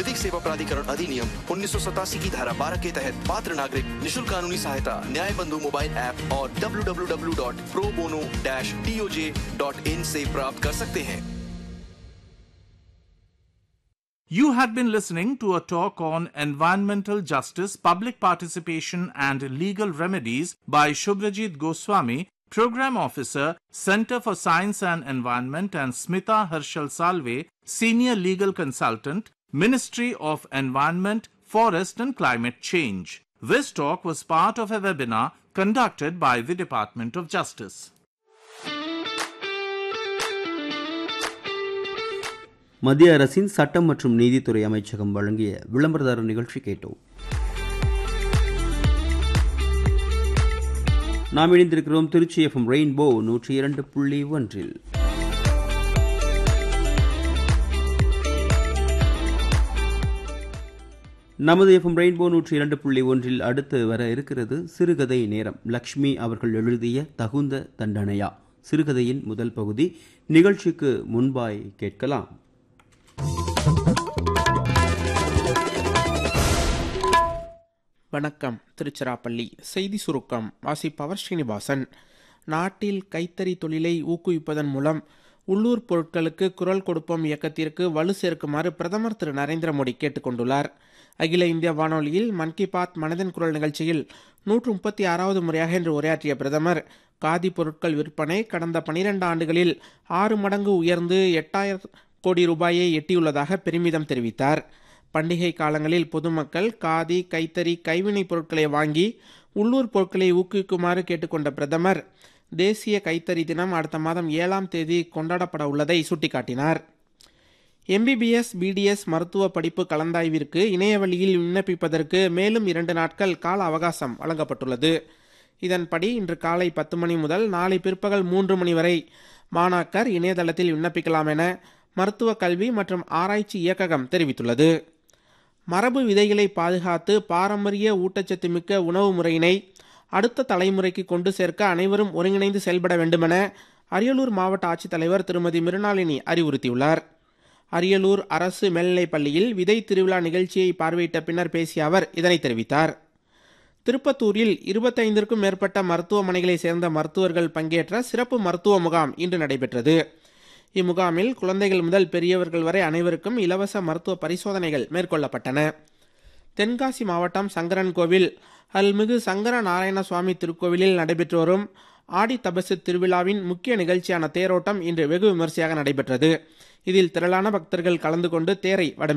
विधिक सेवा प्राधिकरण अधिनियम उन्नीस की धारा 12 के तहत पात्र नागरिक निशुल्क कानूनी सहायता न्याय बंधु मोबाइल ऐप और www.probono-toj.in से प्राप्त कर सकते हैं You had been listening to a talk on environmental justice, public participation, and legal remedies by Shubhrajit Goswami, Program Officer, Center for Science and Environment, and Smita Harshal Salve, Senior Legal Consultant, Ministry of Environment, Forest and Climate Change. This talk was part of a webinar conducted by the Department of Justice. மத்திய அரசின் சட்டம் மற்றும் நீதித்துறை அமைச்சகம் வழங்கிய விளம்பரதார நிகழ்ச்சி கேட்டோம் நாம் இணைந்திருக்கிறோம் திருச்சி எஃப்எம் ரெயின்போ நூற்றி இரண்டு புள்ளி ஒன்றில் நமது எஃப்எம் ரெயின்போ நூற்றி இரண்டு புள்ளி ஒன்றில் அடுத்து வர இருக்கிறது சிறுகதை நேரம் லக்ஷ்மி அவர்கள் எழுதிய தகுந்த தண்டனையா சிறுகதையின் முதல் பகுதி நிகழ்ச்சிக்கு முன்பாய் கேட்கலாம் வணக்கம் திருச்சிராப்பள்ளி செய்தி சுருக்கம் வாசிப்பவர் ஸ்ரீனிவாசன் நாட்டில் கைத்தறி தொழிலை ஊக்குவிப்பதன் மூலம் உள்ளூர் பொருட்களுக்கு குரல் கொடுப்போம் இயக்கத்திற்கு வலு சேர்க்குமாறு பிரதமர் திரு நரேந்திர மோடி கேட்டுக்கொண்டுள்ளார் அகில இந்திய வானொலியில் மன் கி பாத் மனதின் குரல் நிகழ்ச்சியில் நூற்று முப்பத்தி ஆறாவது முறையாக இன்று உரையாற்றிய பிரதமர் காதி பொருட்கள் விற்பனை கடந்த பனிரெண்டு ஆண்டுகளில் ஆறு மடங்கு உயர்ந்து எட்டாயிரம் கோடி ரூபாயை எட்டியுள்ளதாக பெருமிதம் தெரிவித்தார் பண்டிகை காலங்களில் பொதுமக்கள் காதி கைத்தறி கைவினைப் பொருட்களை வாங்கி உள்ளூர் பொருட்களை ஊக்குவிக்குமாறு கேட்டுக்கொண்ட பிரதமர் தேசிய கைத்தறி தினம் அடுத்த மாதம் ஏழாம் தேதி கொண்டாடப்பட உள்ளதை சுட்டிக்காட்டினார் எம்பிபிஎஸ் பிடிஎஸ் மருத்துவ படிப்பு கலந்தாய்விற்கு இணைய வழியில் விண்ணப்பிப்பதற்கு மேலும் இரண்டு நாட்கள் கால அவகாசம் வழங்கப்பட்டுள்ளது இதன்படி இன்று காலை பத்து மணி முதல் நாளை பிற்பகல் மூன்று மணி வரை மாணாக்கர் இணையதளத்தில் விண்ணப்பிக்கலாம் என மருத்துவ கல்வி மற்றும் ஆராய்ச்சி இயக்ககம் தெரிவித்துள்ளது மரபு விதைகளை பாதுகாத்து பாரம்பரிய ஊட்டச்சத்து மிக்க உணவு முறையினை அடுத்த தலைமுறைக்கு கொண்டு சேர்க்க அனைவரும் ஒருங்கிணைந்து செயல்பட வேண்டுமென அரியலூர் மாவட்ட ஆட்சித்தலைவர் திருமதி மிருணாளினி அறிவுறுத்தியுள்ளார் அரியலூர் அரசு மேல்நிலைப் பள்ளியில் விதை திருவிழா நிகழ்ச்சியை பார்வையிட்ட பின்னர் பேசிய அவர் இதனை தெரிவித்தார் திருப்பத்தூரில் இருபத்தைந்திற்கும் மேற்பட்ட மருத்துவமனைகளை சேர்ந்த மருத்துவர்கள் பங்கேற்ற சிறப்பு மருத்துவ முகாம் இன்று நடைபெற்றது இம்முகாமில் குழந்தைகள் முதல் பெரியவர்கள் வரை அனைவருக்கும் இலவச மருத்துவ பரிசோதனைகள் மேற்கொள்ளப்பட்டன தென்காசி மாவட்டம் சங்கரன் கோவில் அருள்மிகு சங்கர நாராயண சுவாமி திருக்கோவிலில் நடைபெற்று வரும் ஆடி தபசு திருவிழாவின் முக்கிய நிகழ்ச்சியான தேரோட்டம் இன்று வெகு விமரிசையாக நடைபெற்றது இதில் திரளான பக்தர்கள் கலந்து கொண்டு தேரை வடம்